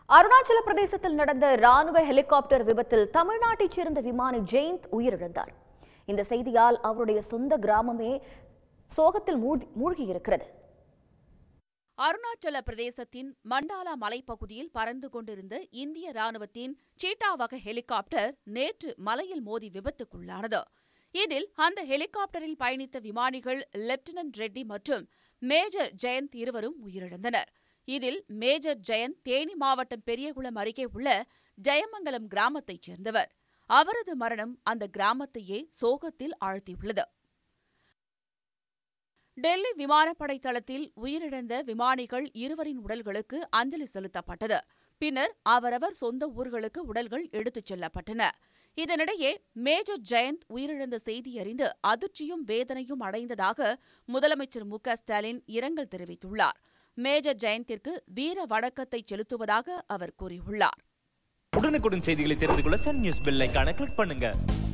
அருணாச்சல பிரதேசத்தில் நடந்த ராணுவ ஹெலிகாப்டர் விபத்தில் தமிழ்நாட்டைச் சேர்ந்த விமானி ஜெயந்த் உயிரிழந்தார் இந்த செய்தியால் அவருடைய சொந்த கிராமமே சோகத்தில் மூழ்கி- மூழ்கியிருக்கிறது அருணாச்சல பிரதேசத்தின் மண்டாலா மலைப்பகுதியில் பறந்து கொண்டிருந்த இந்திய ராணுவத்தின் சீட்டா வகை ஹெலிகாப்டர் நேற்று மலையில் மோதி விபத்துக்குள்ளானது இதில் அந்த ஹெலிகாப்டரில் பயணித்த விமானிகள் லெப்டினன்ட் ரெட்டி மற்றும் மேஜர் ஜெயந்த் இருவரும் உயிரிழந்தனர் இதில் மேஜர் ஜெயந்த் தேனி மாவட்டம் பெரியகுளம் அருகே உள்ள ஜெயமங்கலம் கிராமத்தைச் சேர்ந்தவர் அவரது மரணம் அந்த கிராமத்தையே சோகத்தில் ஆழ்த்தியுள்ளது டெல்லி விமானப்படை தளத்தில் உயிரிழந்த விமானிகள் இருவரின் உடல்களுக்கு அஞ்சலி செலுத்தப்பட்டது பின்னர் அவரவர் சொந்த ஊர்களுக்கு உடல்கள் எடுத்துச் செல்லப்பட்டன இதனிடையே மேஜர் ஜெயந்த் உயிரிழந்த செய்தி அறிந்து அதிர்ச்சியும் வேதனையும் அடைந்ததாக முதலமைச்சர் மு க ஸ்டாலின் இரங்கல் தெரிவித்துள்ளார் மேஜர் ஜெயந்திற்கு வீர வணக்கத்தை செலுத்துவதாக அவர் கூறியுள்ளார் உடனுக்குடன் செய்திகளை தெரிந்து கொள்ள சன் நியூஸ் பெல் ஐகானை கிளிக் பண்ணுங்க